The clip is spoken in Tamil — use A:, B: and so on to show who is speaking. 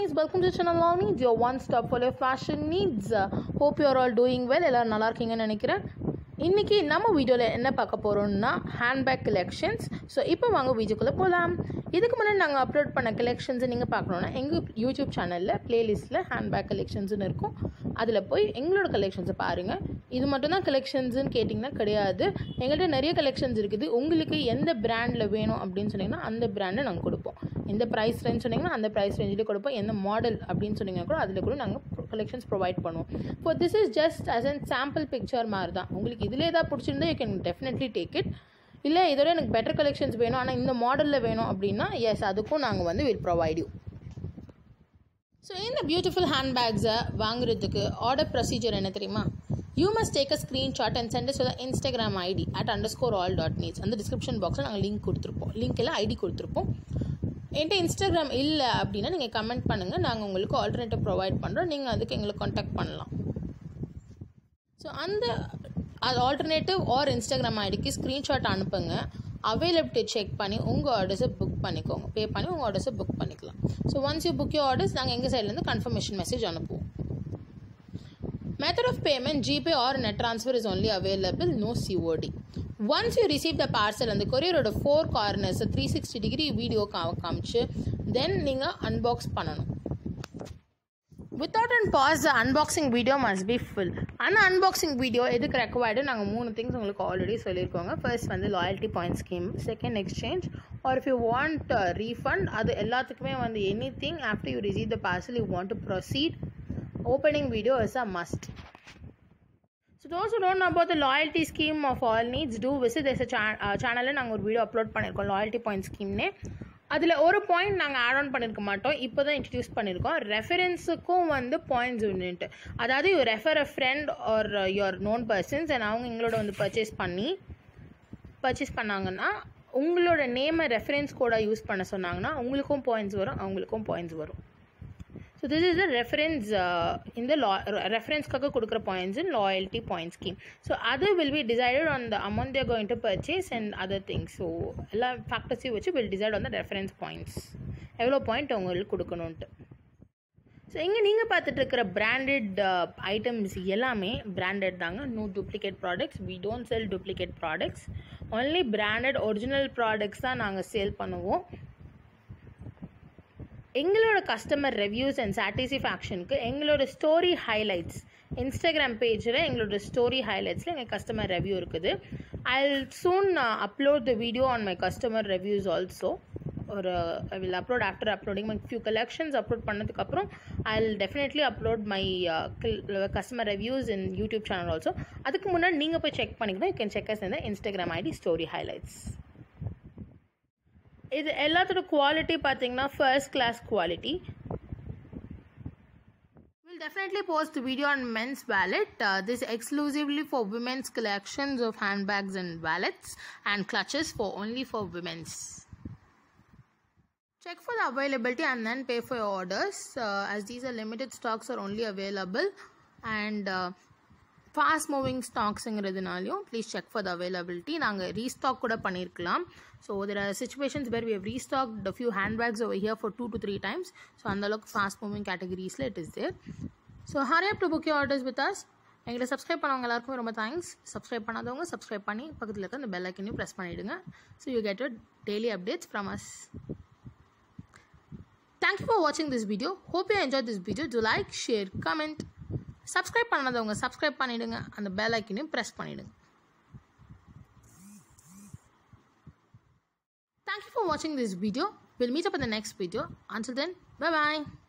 A: guys, welcome to channel All Needs, your one stop for your fashion needs. Uh, hope you are all doing well. எல்லாரும் நல்லா இருக்கீங்கன்னு நினைக்கிறேன் இன்றைக்கி நம்ம வீடியோவில் என்ன பார்க்க போகிறோம்னா ஹேண்ட்பேக் கலெக்ஷன்ஸ் ஸோ இப்போ வாங்க வீடியோக்குள்ளே போகலாம் இதுக்கு முன்னாடி நாங்கள் அப்லோட் பண்ண கலெக்ஷன்ஸை நீங்கள் பார்க்கணுன்னா எங்கள் யூடியூப் சேனலில் ப்ளேலிஸ்ட்டில் ஹேண்ட்பேக் கலெக்ஷன்ஸ்னு இருக்கும் அதில் போய் எங்களோட கலெக்ஷன்ஸை பாருங்கள் இது மட்டும்தான் கலெக்ஷன்ஸுன்னு கேட்டிங்கன்னா கிடையாது எங்கள்கிட்ட நிறைய கலெக்ஷன்ஸ் இருக்குது உங்களுக்கு எந்த பிராண்டில் வேணும் அப்படின்னு சொன்னீங்கன்னா அந்த பிராண்டை நாங்கள் கொடுப்போம் எந்த ப்ரைஸ் ரேஞ்ச் சொன்னீங்கன்னா அந்த ப்ரைஸ் ரேஞ்சில் கொடுப்போம் எந்த மாடல் அப்படின்னு சொன்னீங்கன்னா கூட அதில் கூட நாங்கள் கலெக்ஷன்ஸ் ப்ரொவைட் பண்ணுவோம் இப்போ this is just as an sample picture மாதிரி தான் உங்களுக்கு இதில் ஏதாவது பிடிச்சிருந்தா you can definitely take it இல்லை இதோட எனக்கு பெட்டர் கலெக்ஷன்ஸ் வேணும் ஆனால் இந்த மாடலில் வேணும் அப்படின்னா எஸ் அதுக்கும் நாங்கள் வந்து வில் ப்ரொவைட் யூ ஸோ இந்த பியூட்டிஃபுல் ஹேண்ட்பேக்ஸை வாங்குறதுக்கு ஆர்டர் ப்ரொசீஜர் என்ன தெரியுமா you must take a screenshot and send to Instagram ID at underscore all dot needs அந்த டிஸ்கிரிப்ஷன் பாக்ஸில் நாங்கள் லிங்க் கொடுத்துருப்போம் லிங்க் எல்லாம் ஐடி கொடுத்துருப்போம் என்கிட்ட இன்ஸ்டாகிராம் இல்லை அப்படின்னா நீங்கள் கமெண்ட் பண்ணுங்கள் நாங்கள் உங்களுக்கு ஆல்டர்னேட்டிவ் ப்ரொவைட் பண்ணுறோம் நீங்கள் அதுக்கு எங்களை காண்டாக்ட் பண்ணலாம் ஸோ அந்த அது ஆல்டர்னேட்டிவ் ஆர் இன்ஸ்டாகிராம் ஐடிக்கு ஸ்க்ரீன்ஷாட் அனுப்புங்க அவைலபிலிட்டி செக் பண்ணி உங்கள் ஆர்டர்ஸை புக் பண்ணிக்கோங்க பே பண்ணி உங்கள் ஆர்டர்ஸை புக் பண்ணிக்கலாம் so once you book you orders நாங்கள் எங்கள் சைட்லேருந்து கன்ஃபர்மேஷன் மெசேஜ் அனுப்புவோம் Method of payment GPay or net transfer is only available, no COD. Once you receive the parcel and the courier ஓட four corners three sixty degree video கா காமிச்சு தென் நீங்கள் அன்பாக்ஸ் பண்ணணும் without and pass the unboxing video must be full அந்த அன்பாக்சிங் வீடியோ எதுக்கு ரெக்வயர்டு நாங்கள் மூணு திங்ஸ் உங்களுக்கு ஆல்ரெடி சொல்லியிருக்கோங்க ஃபர்ஸ்ட் வந்து loyalty point scheme second exchange or if you want refund அது எல்லாத்துக்குமே வந்து any thing after you receive the parcel you want to proceed opening video is a must. So those who don't know about the loyalty scheme of all needs do visit this சேனலில் நாங்கள் ஒரு வீடியோ அப்லோட் பண்ணியிருக்கோம் லாயல்ட்டி பாயிண்ட் ஸ்கீம்னே அதில் ஒரு பாயிண்ட் நாங்கள் ஆட் ஆன் பண்ணியிருக்க மாட்டோம் இப்போ தான் இன்ட்ரடியூஸ் பண்ணியிருக்கோம் ரெஃபரன்ஸுக்கும் வந்து பாயிண்ட்ஸ் உண்டுன்ட்டு அதாவது you refer a friend or your known persons and அவங்க எங்களோட வந்து பர்ச்சேஸ் பண்ணி பர்ச்சேஸ் பண்ணாங்கன்னா உங்களோட நேமை ரெஃபரன்ஸ் கோடாக யூஸ் பண்ண சொன்னாங்கன்னா உங்களுக்கும் பாயிண்ட்ஸ் வரும் அவங்களுக்கும் பாயிண்ட்ஸ் வரும் so this is the reference இந்த லா ரெஃபரன்ஸ்க்காக கொடுக்குற points in loyalty point scheme so அது will be decided on the amount they're going to purchase and other things so எல்லா ஃபேக்டர்ஸையும் வச்சு will decide on the reference points எவ்வளோ பாயிண்ட் அவங்களுக்கு கொடுக்கணுன்ட்டு ஸோ இங்கே நீங்கள் பார்த்துட்டு இருக்கிற பிராண்டட் ஐட்டம்ஸ் எல்லாமே பிராண்டட் தாங்க no duplicate products we don't sell duplicate products only branded original products தான் நாங்கள் சேல் பண்ணுவோம் எங்களோட கஸ்டமர் ரிவ்யூஸ் அண்ட் சாட்டிஸ்ஃபேக்ஷனுக்கு எங்களோட ஸ்டோரி ஹைலைட்ஸ் இன்ஸ்டாகிராம் பேஜில் எங்களோட ஸ்டோரி ஹைலைட்ஸில் எங்கள் கஸ்டமர் ரிவ்யூ இருக்குது I soon upload the video on my customer reviews also ஒரு I will upload after uploading my few collections upload பண்ணதுக்கப்புறம் I will definitely upload my customer reviews in YouTube channel also அதுக்கு முன்னாடி நீங்கள் போய் செக் பண்ணிக்கணும் யூ கேன் செக் அஸ் இந்த இன்ஸ்டாகிராம் ஐடி ஸ்டோரி ஹைலைட்ஸ் இது எல்லாத்தோட குவாலிட்டி பார்த்தீங்கன்னா first class quality We'll definitely post the video on men's wallet. Uh, this exclusively for women's collections of handbags and wallets and clutches for only for women's. Check for the availability and then pay for your orders uh, as these are limited stocks are only available and uh, fast moving ஸ்டாக்ஸுங்கிறதுனாலையும் please check for the availability நாங்கள் ரீஸ்டாக் கூட பண்ணியிருக்கலாம் so there are situations where we have restock the few handbags over here for two to three times so அந்தளவுக்கு ஃபாஸ்ட் மூவிங் கேட்டகரிஸில் it is there so hurry up to book you orders with us எங்களை சப்ஸ்கிரைப் பண்ணவங்க எல்லாருக்கும் ரொம்ப தேங்க்ஸ் சப்ஸ்கிரைப் பண்ணாதவங்க சப்ஸ்கிரைப் பண்ணி பக்கத்தில் இருக்க அந்த பெல் ஐக்கனையும் ப்ரெஸ் பண்ணிவிடுங்க so you get your daily updates from us thank you for வாட்சிங் this video hope you enjoy this video do like share comment subscribe பண்ணாதவங்க சப்ஸ்கிரைப் பண்ணிவிடுங்க அந்த பெல் ஐக்கனையும் ப்ரெஸ் பண்ணிவிடுங்க தேங்க்யூ ஃபார் வாட்சிங் this video will meet up in the next video until then bye bye